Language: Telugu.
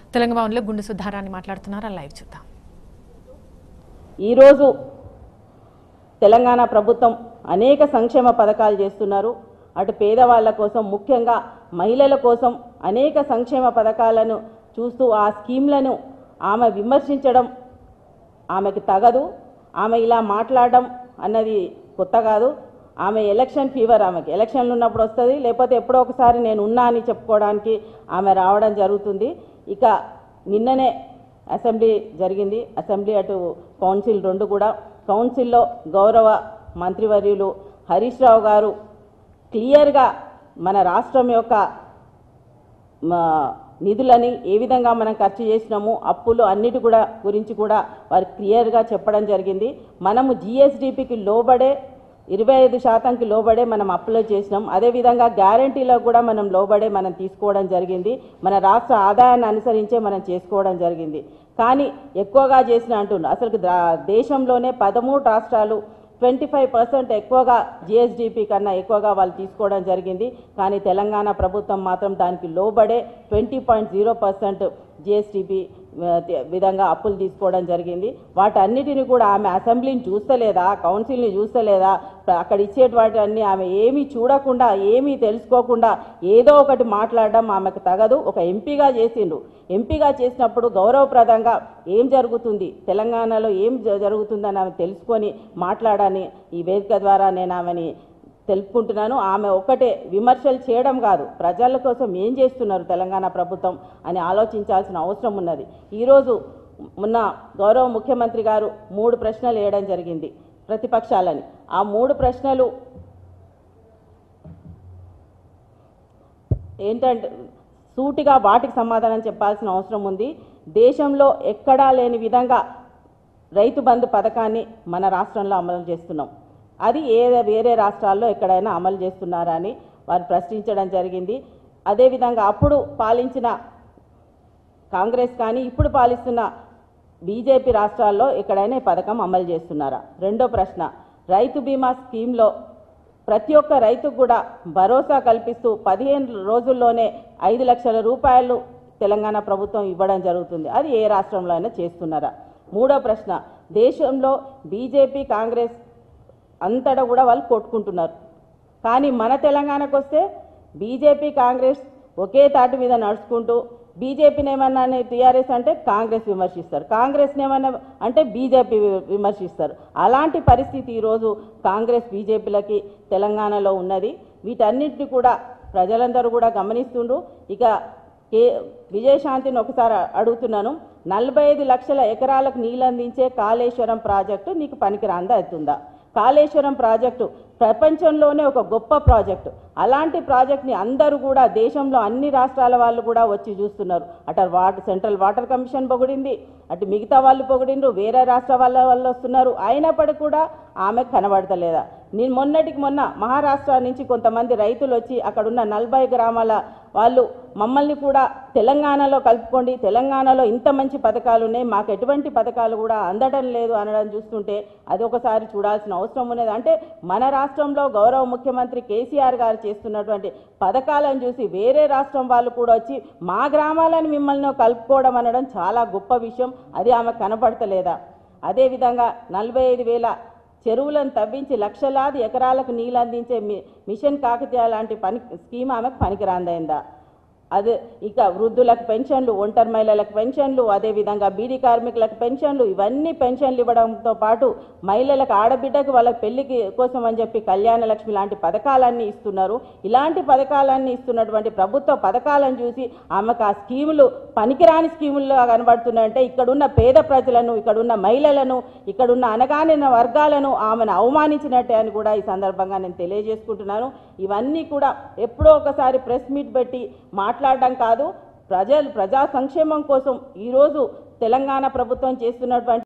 తెలంగాణ భవన్లో గుండె సుధారాన్ని మాట్లాడుతున్నారు ఆ లైవ్ చూద్దాం ఈరోజు తెలంగాణ ప్రభుత్వం అనేక సంక్షేమ పథకాలు చేస్తున్నారు అటు పేదవాళ్ళ కోసం ముఖ్యంగా మహిళల కోసం అనేక సంక్షేమ పథకాలను చూస్తూ ఆ స్కీమ్లను ఆమె విమర్శించడం ఆమెకి తగదు ఆమె ఇలా మాట్లాడడం అన్నది కొత్త కాదు ఆమె ఎలక్షన్ ఫీవర్ ఆమెకి ఎలక్షన్లు ఉన్నప్పుడు వస్తుంది లేకపోతే ఎప్పుడో ఒకసారి నేను ఉన్నా అని చెప్పుకోవడానికి ఆమె రావడం జరుగుతుంది ఇక నిన్ననే అసెంబ్లీ జరిగింది అసెంబ్లీ అటు కౌన్సిల్ రెండు కూడా కౌన్సిల్లో గౌరవ మంత్రివర్యులు హరీష్ రావు గారు క్లియర్గా మన రాష్ట్రం యొక్క మా నిధులని ఏ విధంగా మనం ఖర్చు చేసినాము అప్పులు అన్నిటి కూడా గురించి కూడా వారు క్లియర్గా చెప్పడం జరిగింది మనము జిఎస్డిపికి లోబడే ఇరవై ఐదు శాతంకి లోబడే మనం అప్లై చేసినాం అదేవిధంగా గ్యారంటీలో కూడా మనం లోబడే మనం తీసుకోవడం జరిగింది మన రాష్ట్ర ఆదాయాన్ని అనుసరించే మనం చేసుకోవడం జరిగింది కానీ ఎక్కువగా చేసిన అంటున్నారు అసలు దా- దేశంలోనే పదమూడు రాష్ట్రాలు ట్వంటీ ఫైవ్ పర్సెంట్ ఎక్కువగా జిఎస్డిపి కన్నా ఎక్కువగా వాళ్ళు తీసుకోవడం జరిగింది కానీ తెలంగాణ ప్రభుత్వం మాత్రం దానికి లోబడే twenty point zero percent GSDP విధంగా అప్పులు తీసుకోవడం జరిగింది వాటన్నిటిని కూడా ఆమె అసెంబ్లీని చూస్తలేదా కౌన్సిల్ని చూస్తలేదా ప్ర- అక్కడ ఇచ్చేటి వాటి ఆమె ఏమీ చూడకుండా ఏమీ తెలుసుకోకుండా ఏదో ఒకటి మాట్లాడడం ఆమెకు తగదు ఒక ఎంపీగా చేసిండ్రు ఎంపీగా చేసినప్పుడు గౌరవప్రదంగా ఏం జరుగుతుంది తెలంగాణలో ఏం జ- జరుగుతుందని ఆమె తెలుసుకొని మాట్లాడని ఈ వేదిక ద్వారా నేను ఆమెని తెలుపుకుంటున్నాను ఆమె ఒక్కటే విమర్శలు చేయడం కాదు ప్రజల కోసం ఏం చేస్తున్నారు తెలంగాణ ప్రభుత్వం అని ఆలోచించాల్సిన అవసరం ఉన్నది ఈరోజు మొన్న గౌరవ ముఖ్యమంత్రి గారు మూడు ప్రశ్నలు వేయడం జరిగింది ప్రతిపక్షాలని ఆ మూడు ప్రశ్నలు ఏంటంటే సూటిగా వాటికి సమాధానం చెప్పాల్సిన అవసరం ఉంది దేశంలో ఎక్కడా లేని విధంగా రైతు బంధు పథకాన్ని మన రాష్ట్రంలో అమలు చేస్తున్నాం అది ఏ వేరే రాష్ట్రాల్లో ఎక్కడైనా అమలు చేస్తున్నారా అని వారు ప్రశ్నించడం జరిగింది అదేవిధంగా అప్పుడు పాలించిన కాంగ్రెస్ కానీ ఇప్పుడు పాలిస్తున్న బీజేపీ రాష్ట్రాల్లో ఎక్కడైనా ఈ పథకం అమలు చేస్తున్నారా రెండో ప్రశ్న రైతు బీమా స్కీమ్లో ప్రతి ఒక్క రైతుకు కూడా భరోసా కల్పిస్తూ పదిహేను రోజుల్లోనే ఐదు లక్షల రూపాయలు తెలంగాణ ప్రభుత్వం ఇవ్వడం జరుగుతుంది అది ఏ రాష్ట్రంలో అయినా చేస్తున్నారా మూడో ప్రశ్న దేశంలో బీజేపీ కాంగ్రెస్ అంతటా కూడా వాళ్ళు కొట్టుకుంటున్నారు కానీ మన తెలంగాణకు వస్తే బీజేపీ కాంగ్రెస్ ఒకే తాటి మీద నడుచుకుంటూ బీజేపీని ఏమన్నా టీఆర్ఎస్ అంటే కాంగ్రెస్ విమర్శిస్తారు కాంగ్రెస్ని ఏమన్నా అంటే బీజేపీ వి- విమర్శిస్తారు అలాంటి పరిస్థితి ఈరోజు కాంగ్రెస్ బీజేపీలకి తెలంగాణలో ఉన్నది వీటన్నిటిని కూడా ప్రజలందరూ కూడా గమనిస్తుండ్రు ఇక కే విజయశాంతిని ఒకసారి అడుగుతున్నాను నలభై ఐదు లక్షల ఎకరాలకు నీళ్ళు అందించే కాళేశ్వరం ప్రాజెక్టు నీకు పనికిరాందా అవుతుందా కాళేశ్వరం ప్రాజెక్టు ప్రపంచంలోనే ఒక గొప్ప ప్రాజెక్టు అలాంటి ప్రాజెక్ట్ని అందరూ కూడా దేశంలో అన్ని రాష్ట్రాల వాళ్ళు కూడా వచ్చి చూస్తున్నారు అటు వాటర్ సెంట్రల్ వాటర్ కమిషన్ పొగిడింది అటు మిగతా వాళ్ళు పొగిడిండ్రు వేరే రాష్ట్ర వాళ్ళ వాళ్ళు వస్తున్నారు అయినప్పటికీ కూడా ఆమె కనబడతలేదా నేను మొన్నటికి మొన్న మహారాష్ట్ర నుంచి కొంతమంది రైతులు వచ్చి అక్కడున్న నలభై గ్రామాల వాళ్ళు మమ్మల్ని కూడా తెలంగాణలో కలుపుకోండి తెలంగాణలో ఇంత మంచి పథకాలు ఉన్నాయి మాకు ఎటువంటి పథకాలు కూడా అందడం లేదు అనడం చూస్తుంటే అది ఒకసారి చూడాల్సిన అవసరం ఉన్నది అంటే మన రాష్ట్రంలో గౌరవ ముఖ్యమంత్రి కేసీఆర్ గారు చేస్తున్నటువంటి పథకాలను చూసి వేరే రాష్ట్రం వాళ్ళు కూడా వచ్చి మా గ్రామాలను మిమ్మల్ని కలుపుకోవడం అనడం చాలా గొప్ప విషయం అది ఆమె కనపడతలేదా అదేవిధంగా నలభై ఐదు వేల చెరువులను తవ్వించి లక్షలాది ఎకరాలకు నీళ్ళు అందించే మి- మిషన్ కాకతీయ లాంటి పని స్కీమ్ ఆమెకు పనికిరాందైందా అదే ఇక వృద్ధులకు పెన్షన్లు ఒంటరి మహిళలకు పెన్షన్లు అదేవిధంగా బీడీ కార్మికులకు పెన్షన్లు ఇవన్నీ పెన్షన్లు ఇవ్వడంతో పాటు మహిళలకు ఆడబిడ్డకు వాళ్ళ పెళ్లికి కోసం అని చెప్పి కళ్యాణ లక్ష్మి లాంటి పథకాలన్నీ ఇస్తున్నారు ఇలాంటి పథకాలన్నీ ఇస్తున్నటువంటి ప్రభుత్వ పథకాలను చూసి ఆమెకు ఆ స్కీములు పనికిరాని స్కీములుగా కనబడుతున్నాయంటే ఇక్కడున్న పేద ప్రజలను ఇక్కడున్న మహిళలను ఇక్కడున్న అనగానిన వర్గాలను ఆమెను అవమానించినట్టే అని కూడా ఈ సందర్భంగా నేను తెలియజేసుకుంటున్నాను ఇవన్నీ కూడా ఎప్పుడో ఒకసారి ప్రెస్ మీట్ పెట్టి మాట్లాడడం కాదు ప్రజలు ప్రజా సంక్షేమం కోసం ఈరోజు తెలంగాణ ప్రభుత్వం చేస్తున్నటువంటి